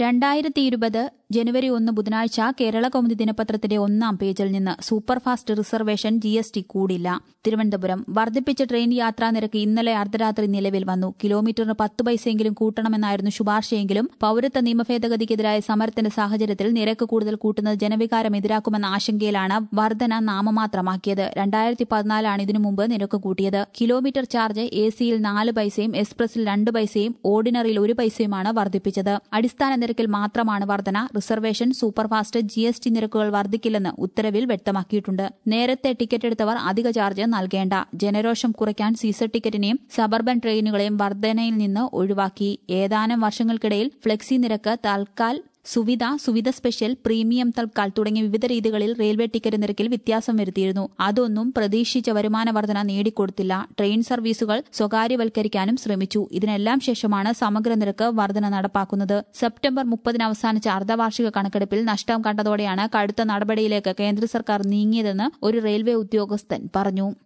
രണ്ടായിരത്തി ഇരുപത് ജനുവരി ഒന്ന് ബുധനാഴ്ച കേരള കൗമുദി ദിനപത്രത്തിന്റെ ഒന്നാം പേജിൽ നിന്ന് superfast reservation G S T കൂടില്ല തിരുവനന്തപുരം വർദ്ധിപ്പിച്ച ട്രെയിൻ യാത്രാ നിരക്ക് ഇന്നലെ അർദ്ധരാത്രി നിലവിൽ വന്നു കിലോമീറ്ററിന് പത്ത് പൈസയെങ്കിലും കൂട്ടണമെന്നായിരുന്നു ശുപാർശയെങ്കിലും പൌരത്വ നിയമ ഭേദഗതിക്കെതിരായ സമരത്തിന്റെ സാഹചര്യത്തിൽ നിരക്ക് കൂടുതൽ കൂട്ടുന്നത് ജനവികാരം എതിരാക്കുമെന്ന ആശങ്കയിലാണ് വർധന നാമമാത്രമാക്കിയത് രണ്ടായിരത്തി പതിനാലാണ് ഇതിനു മുമ്പ് നിരക്ക് കൂട്ടിയത് കിലോമീറ്റർ ചാർജ് എ സിയിൽ നാല് പൈസയും എക്സ്പ്രസിൽ രണ്ട് പൈസയും ഓർഡിനറിയിൽ ഒരു പൈസയുമാണ് വർദ്ധിപ്പിച്ചത് അടിസ്ഥാന നിരക്കിൽ മാത്രമാണ് വർധന reservation superfast G S T നിരക്കുകൾ വർദ്ധിക്കില്ലെന്ന് ഉത്തരവിൽ വ്യക്തമാക്കിയിട്ടുണ്ട് നേരത്തെ ടിക്കറ്റ് എടുത്തവർ അധിക ചാർജ് നൽകേണ്ട ജനരോഷം കുറയ്ക്കാൻ സീസർ ടിക്കറ്റിനെയും സബർബൻ ട്രെയിനുകളെയും വർധനയിൽ നിന്ന് ഒഴിവാക്കി ഏതാനും വർഷങ്ങൾക്കിടയിൽ ഫ്ലെക്സി നിരക്ക് തൽക്കാൽ സുവിധ സുവിധ സ്പെഷ്യൽ പ്രീമിയം തൽക്കാൽ തുടങ്ങിയ വിവിധ രീതികളിൽ റെയിൽവേ ടിക്കറ്റ് നിരക്കിൽ വ്യത്യാസം വരുത്തിയിരുന്നു അതൊന്നും പ്രതീക്ഷിച്ച വരുമാന വർധന നേടിക്കൊടുത്തില്ല ട്രെയിൻ സർവീസുകൾ സ്വകാര്യവൽക്കരിക്കാനും ശ്രമിച്ചു ഇതിനെല്ലാം ശേഷമാണ് സമഗ്ര നിരക്ക് വർധന നടപ്പാക്കുന്നത് സെപ്റ്റംബർ മുപ്പതിന് അവസാനിച്ച അർദ്ധവാർഷിക കണക്കെടുപ്പിൽ നഷ്ടം കണ്ടതോടെയാണ് കടുത്ത നടപടിയിലേക്ക് കേന്ദ്ര സർക്കാർ നീങ്ങിയതെന്ന് ഒരു റെയിൽവേ ഉദ്യോഗസ്ഥൻ പറഞ്ഞു